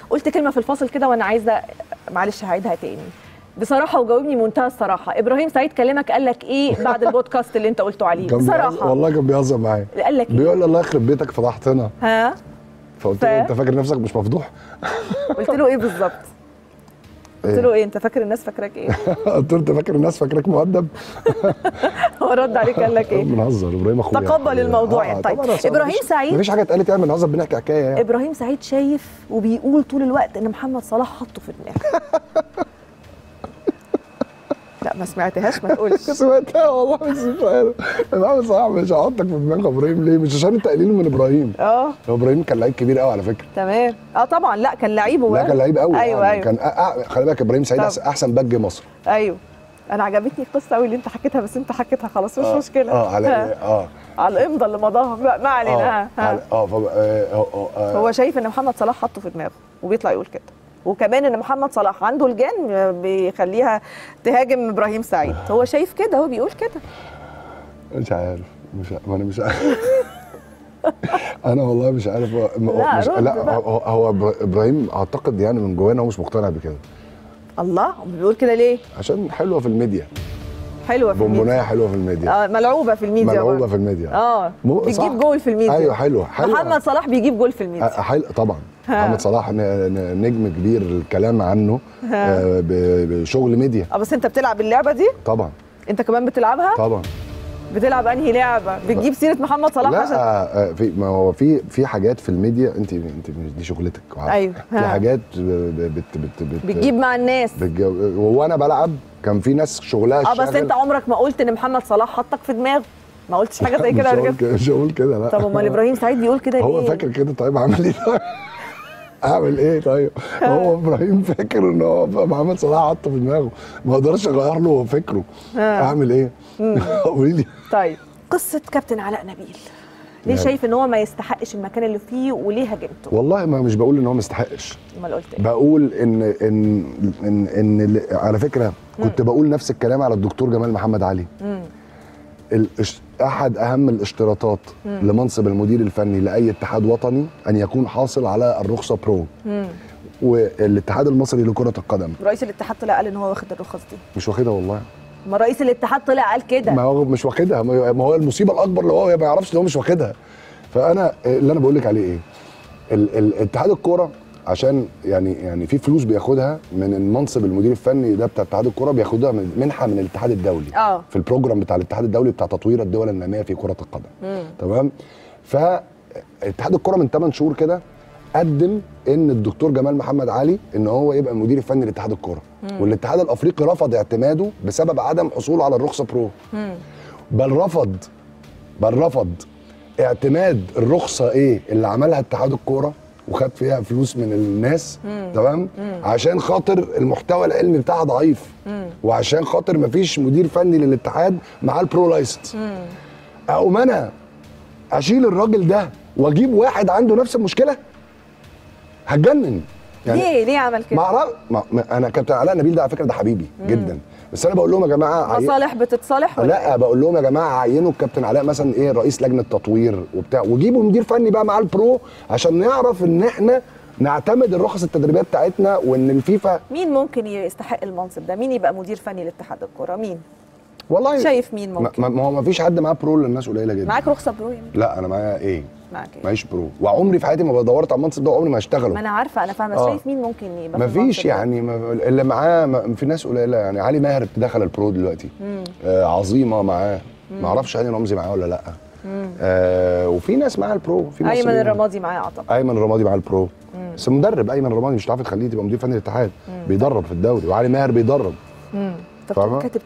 قلت كلمه في الفاصل كده وانا عايزه معلش هعيدها تاني بصراحه وجاوبني منتهى الصراحه ابراهيم سعيد كلمك قال لك ايه بعد البودكاست اللي انت قلته عليه كان بيهزر- بصراحه والله كان بيهزر معايا قال لك ايه بيقول لي الله يخرب بيتك فضحتنا ها فقلت ف- له انت فاكر نفسك مش مفضوح قلت له ايه بالظبط قلت له ايه انت فاكر الناس فاكراك ايه قلت له انت فاكر الناس فاكراك مؤدب هو رد عليك قال لك ايه بنهزر ابراهيم اخويا تقبل الموضوع يعني. طيب، طبعاً، أصل إبراهيم مفيش- سعيد- مفيش حاجه اتقالت يعني بنهزر بنحكي حكايه يعني ابراهيم سعيد شايف وبيقول طول الوقت ان محمد صلاح حطه في دماغه لا ما سمعتهاش ما تقولش سمعتها والله بس مش عارف محمد صلاح مش هحطك في دماغ ابراهيم ليه؟ مش عشان انت قليل من ابراهيم اه هو ابراهيم كان لعيب كبير قوي على فكره تمام اه طبعا لا كان لعيب هو لا كان لعيب قوي ايوه يعني ايوه كان أ... أ... خلي بالك ابراهيم سعيد طب. أحسن- احسن باك جه مصر ايوه انا عجبتني القصه قوي اللي انت حكيتها بس انت حكيتها خلاص مش آه، مشكله اه على ها. اه على الامضه اللي مضاها ما- ما علينا اه ها. ها. على- اه ف... آه، آه، آه، هو شايف ان محمد صلاح حطه في دماغه وبيطلع يقول كده وكمان ان محمد صلاح عنده الجان بيخليها تهاجم ابراهيم سعيد هو شايف كده هو بيقول كده مش عارف مش عارف. ما انا مش عارف انا والله مش عارف هو لا، مش رد لا بقى. هو, هو إبرا- ابراهيم اعتقد يعني من جواه إن هو مش مقتنع بكده الله بيقول كده ليه عشان حلوه في الميديا حلوه في الميديا بونبونايه حلوه في الميديا اه ملعوبه في الميديا ملعوبه برضه. في الميديا اه مو- صح. بيجيب جول في الميديا ايوه حلوه حلوه محمد صلاح بيجيب جول في الميديا أ- حلو طبعا ها. محمد صلاح ن- ن- نجم كبير الكلام عنه آه، ب- بشغل ميديا اه بس انت بتلعب اللعبه دي طبعا انت كمان بتلعبها طبعا بتلعب انهي لعبه بتجيب سيره محمد صلاح لا عشان آه، في ما هو في في حاجات في الميديا انت انت دي شغلتك وعارفة. أيوة. في ها. حاجات ب- بت بت بت بتجيب مع الناس بتجو... وانا بلعب كان في ناس شغلها اه بس الشاغل- انت عمرك ما قلت ان محمد صلاح حطك في دماغه ما قلتش حاجه زي مش كده قبل هقول كده كده مش هقول كده لا طب امال ابراهيم سعيد بيقول كده هو ليه فاكر كده طيب اعمل ايه طيب اعمل ايه طيب هو ابراهيم فاكر ان هو محمد صلاح حطه في دماغه ما اقدرش اغير له فكره ها. اعمل ايه قولي لي طيب قصه كابتن علاء نبيل ليه يعني. شايف ان هو ما يستحقش المكان اللي فيه وليه هاجمته والله ما مش بقول ان هو ما يستحقش امال قلت ايه بقول ان ان ان ان ال- على فكره كنت بقول نفس الكلام على الدكتور جمال محمد علي مم. الإش- احد اهم الاشتراطات لمنصب المدير الفني لاي اتحاد وطني ان يكون حاصل على الرخصه برو مم. والاتحاد المصري لكره القدم رئيس الاتحاد طلع قال ان هو واخد الرخص دي مش واخدها والله ما رئيس الاتحاد طلع قال كده ما هو مش واخدها ما ما هو المصيبه الاكبر اللي هو ما يعرفش ان هو مش واخدها فانا اللي انا بقول لك عليه ايه ال- ال- اتحاد الكوره عشان يعني يعني في فلوس بياخدها من المنصب المدير الفني ده بتاع اتحاد الكوره بياخدها من منحه من الاتحاد الدولي اه في البروجرام بتاع الاتحاد الدولي بتاع تطوير الدول الناميه في كره القدم مم. تمام فاتحاد الكره من 8 شهور كده قدم ان الدكتور جمال محمد علي ان هو يبقى المدير الفني لاتحاد الكره والاتحاد الافريقي رفض اعتماده بسبب عدم حصوله على الرخصه برو مم. بل رفض بل رفض اعتماد الرخصه ايه اللي عملها اتحاد الكوره وخد فيها فلوس من الناس تمام عشان خاطر المحتوى العلمي بتاعها ضعيف وعشان خاطر مفيش مدير فني للاتحاد معاه البرو لايسنس اقوم انا اشيل الراجل ده واجيب واحد عنده نفس المشكله هتجنن ليه ليه عمل كده ما أعرف- ما ما انا كابتن علاء نبيل ده على فكره ده حبيبي جدا بس انا بقول لهم يا جماعه عي- مصالح بتتصالح ولا لا بقول لهم يا جماعه عينوا الكابتن علاء مثلا ايه رئيس لجنه تطوير وبتاع وجيبوا مدير فني بقى مع البرو عشان نعرف ان احنا نعتمد الرخص التدريبيه بتاعتنا وان الفيفا مين ممكن يستحق المنصب ده مين يبقى مدير فني لاتحاد الكوره مين والله شايف مين ما ممكن ما- ما هو ما فيش حد معاه برو لأن الناس قليله جدا معاك رخصه برو يعني لا انا معايا ايه معاك ايه معيش برو وعمري في حياتي ما دورت على المنصب ده وعمري ما هشتغله ما انا عارفه انا فاهمه آه. شايف مين ممكن يبقى ما في المنصب فيش ده؟ يعني ما اللي معاه ما في ناس قليله يعني علي ماهر دخل البرو دلوقتي آه عظيمه معاه ما اعرفش هاني رمزي معاه ولا لا آه وفي ناس معاه البرو في ايمن مصريين. الرمادي معايا اعتقد ايمن الرمادي مع البرو بس مدرب ايمن الرمادي مش هتعرف تخليه تبقى مدير فني الاتحاد بيدرب في الدوري وعلي ماهر بيدرب امم طب فاهمة؟ كاتب